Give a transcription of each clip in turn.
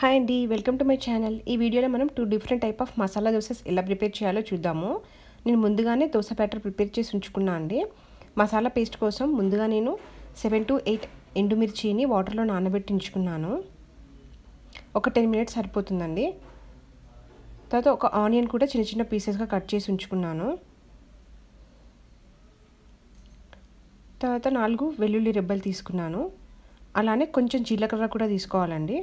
hi అండి welcome to my channel ఈ వీడియోలో మనం two different type of masala dosas ఎలా ప్రిపేర్ చేయాలో చూద్దాము నేను ముందుగానే దోశ బ్యాటర్ ప్రిపేర్ చేసి ఉంచుకున్నా అండి మసాలా పేస్ట్ కోసం ముందుగా నేను సెవెన్ టు ఎయిట్ ఎండుమిర్చిని వాటర్లో నానబెట్టి ఉంచుకున్నాను ఒక టెన్ మినిట్స్ సరిపోతుందండి తర్వాత ఒక ఆనియన్ కూడా చిన్న చిన్న పీసెస్గా కట్ చేసి ఉంచుకున్నాను తర్వాత నాలుగు వెల్లుల్లి రెబ్బలు తీసుకున్నాను అలానే కొంచెం జీలకర్ర కూడా తీసుకోవాలండి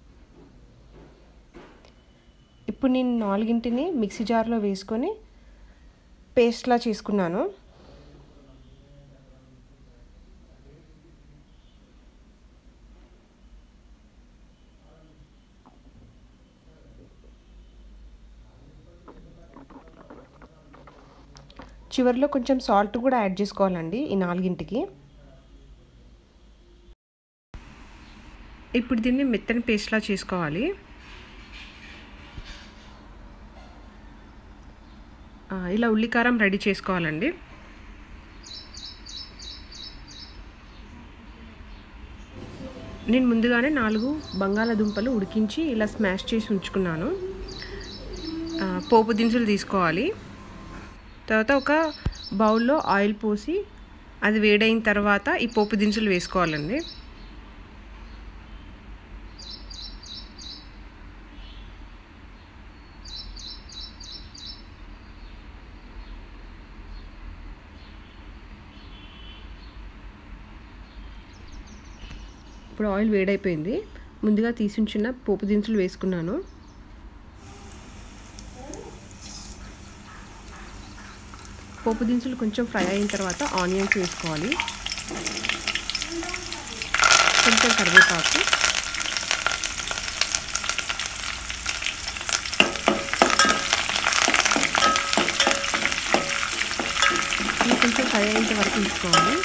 ఇప్పుడు నేను నాలుగింటిని మిక్సీ జార్లో వేసుకొని పేస్ట్లా చేసుకున్నాను చివరిలో కొంచెం సాల్ట్ కూడా యాడ్ చేసుకోవాలండి ఈ నాలుగింటికి ఇప్పుడు దీన్ని మెత్తని పేస్ట్లా చేసుకోవాలి ఇలా ఉల్లికారం రెడీ చేసుకోవాలండి నేను ముందుగానే నాలుగు బంగాళాదుంపలు ఉడికించి ఇలా స్మాష్ చేసి ఉంచుకున్నాను పోపు దినుసులు తీసుకోవాలి తర్వాత ఒక బౌల్లో ఆయిల్ పోసి అది వేడైన తర్వాత ఈ పోపు దినుసులు వేసుకోవాలండి ఇప్పుడు ఆయిల్ వేడైపోయింది ముందుగా తీసి ఉంచిన పోపు దినుసులు వేసుకున్నాను పోపు దినుసులు కొంచెం ఫ్రై అయిన తర్వాత ఆనియన్స్ వేసుకోవాలి కొంచెం కరివేపాకు ఇవి కొంచెం ఫ్రై అయ్యేంత వరకు ఉంచుకోవాలి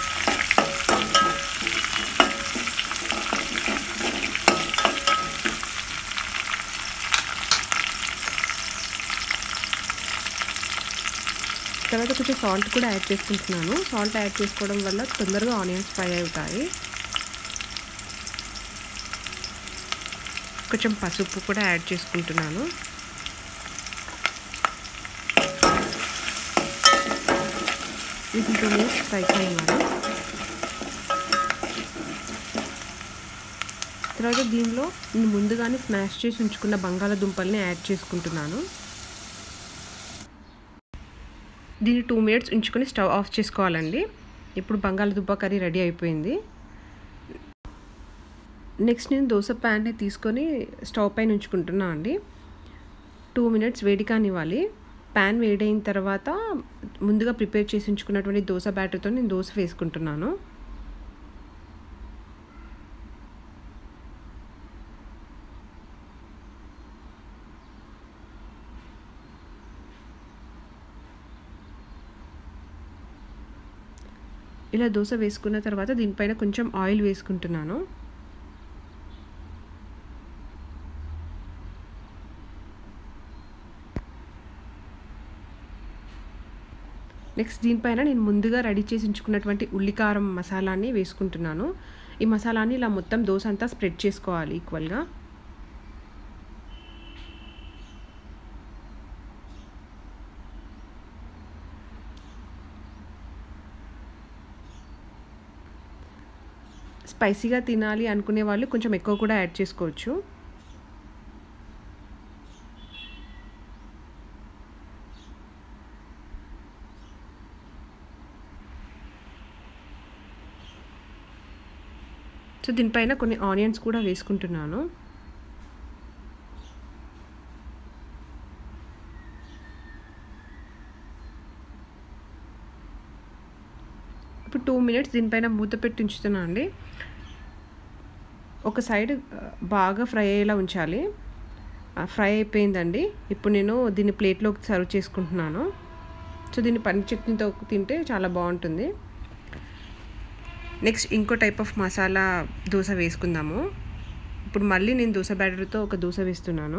తర్వాత కొంచెం సాల్ట్ కూడా యాడ్ చేసుకుంటున్నాను సాల్ట్ యాడ్ చేసుకోవడం వల్ల తొందరగా ఆనియన్స్ ఫ్రై అవుతాయి కొంచెం పసుపు కూడా యాడ్ చేసుకుంటున్నాను ఇది టూ మినిట్స్ ఫ్రై చేయాలి తర్వాత దీనిలో నేను ముందుగానే స్మాష్ చేసి ఉంచుకున్న బంగాళాదుంపల్ని యాడ్ చేసుకుంటున్నాను దీన్ని టూ మినిట్స్ ఉంచుకొని స్టవ్ ఆఫ్ చేసుకోవాలండి ఇప్పుడు బంగాళదుంప కర్రీ రెడీ అయిపోయింది నెక్స్ట్ నేను దోశ ప్యాన్ని తీసుకొని స్టవ్ పైన ఉంచుకుంటున్నా అండి టూ మినిట్స్ వేడి కానివ్వాలి ప్యాన్ వేడైన తర్వాత ముందుగా ప్రిపేర్ చేసి ఉంచుకున్నటువంటి దోశ బ్యాటర్తో నేను దోశ వేసుకుంటున్నాను ఇలా దోశ వేసుకున్న తర్వాత దీనిపైన కొంచెం ఆయిల్ వేసుకుంటున్నాను నెక్స్ట్ దీనిపైన నేను ముందుగా రెడీ చేసి ఉంచుకున్నటువంటి ఉల్లికారం మసాలాని వేసుకుంటున్నాను ఈ మసాలాని ఇలా మొత్తం దోశ అంతా స్ప్రెడ్ చేసుకోవాలి ఈక్వల్గా స్పైసీగా తినాలి అనుకునే వాళ్ళు కొంచెం ఎక్కువ కూడా యాడ్ చేసుకోవచ్చు సో దీనిపైన కొన్ని ఆనియన్స్ కూడా వేసుకుంటున్నాను ఇప్పుడు టూ మినిట్స్ దీనిపైన మూత పెట్టి ఉంచుతున్నాను అండి ఒక సైడ్ బాగా ఫ్రై అయ్యేలా ఉంచాలి ఫ్రై అయిపోయిందండి ఇప్పుడు నేను దీన్ని ప్లేట్లోకి సర్వ్ చేసుకుంటున్నాను సో దీన్ని పని చట్నీతో తింటే చాలా బాగుంటుంది నెక్స్ట్ ఇంకో టైప్ ఆఫ్ మసాలా దోశ వేసుకుందాము ఇప్పుడు మళ్ళీ నేను దోశ బ్యాటర్తో ఒక దోశ వేస్తున్నాను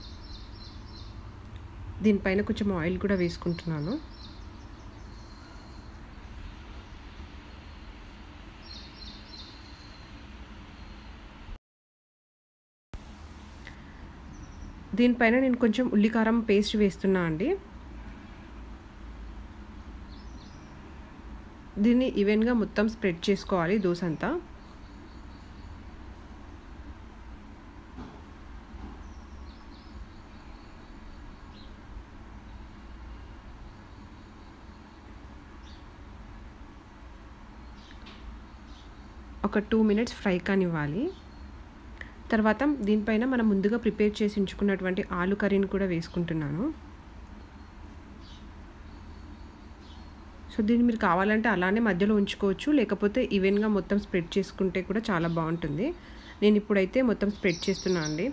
దీనిపైన కొంచెం ఆయిల్ కూడా వేసుకుంటున్నాను దీనిపైన నేను కొంచెం ఉల్లికారం పేస్ట్ వేస్తున్నా అండి దీన్ని ఈవెన్గా మొత్తం స్ప్రెడ్ చేసుకోవాలి దోశ అంతా ఒక టూ మినిట్స్ ఫ్రై కానివ్వాలి తర్వాత దీనిపైన మనం ముందుగా ప్రిపేర్ చేసి ఉంచుకున్నటువంటి ఆలు కర్రీని కూడా వేసుకుంటున్నాను సో దీన్ని మీరు కావాలంటే అలానే మధ్యలో ఉంచుకోవచ్చు లేకపోతే ఈవెన్గా మొత్తం స్ప్రెడ్ చేసుకుంటే కూడా చాలా బాగుంటుంది నేను ఇప్పుడైతే మొత్తం స్ప్రెడ్ చేస్తున్నాను అండి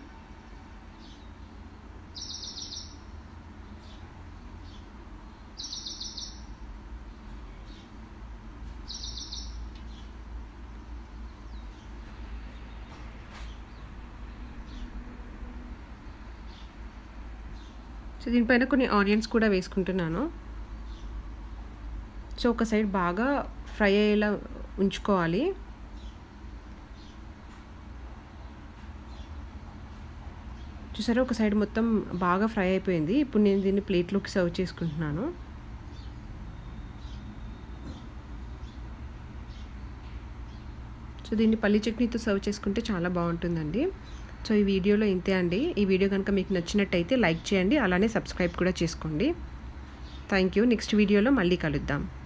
సో దీనిపైన కొన్ని ఆనియన్స్ కూడా వేసుకుంటున్నాను సో ఒక సైడ్ బాగా ఫ్రై అయ్యేలా ఉంచుకోవాలి చూసారా ఒక సైడ్ మొత్తం బాగా ఫ్రై అయిపోయింది ఇప్పుడు నేను దీన్ని ప్లేట్లోకి సర్వ్ చేసుకుంటున్నాను సో దీన్ని పల్లి చట్నీతో సర్వ్ చేసుకుంటే చాలా బాగుంటుందండి సో ఈ వీడియోలో ఇంతే అండి ఈ వీడియో కనుక మీకు నచ్చినట్టయితే లైక్ చేయండి అలానే సబ్స్క్రైబ్ కూడా చేసుకోండి థ్యాంక్ యూ నెక్స్ట్ వీడియోలో మళ్ళీ కలుద్దాం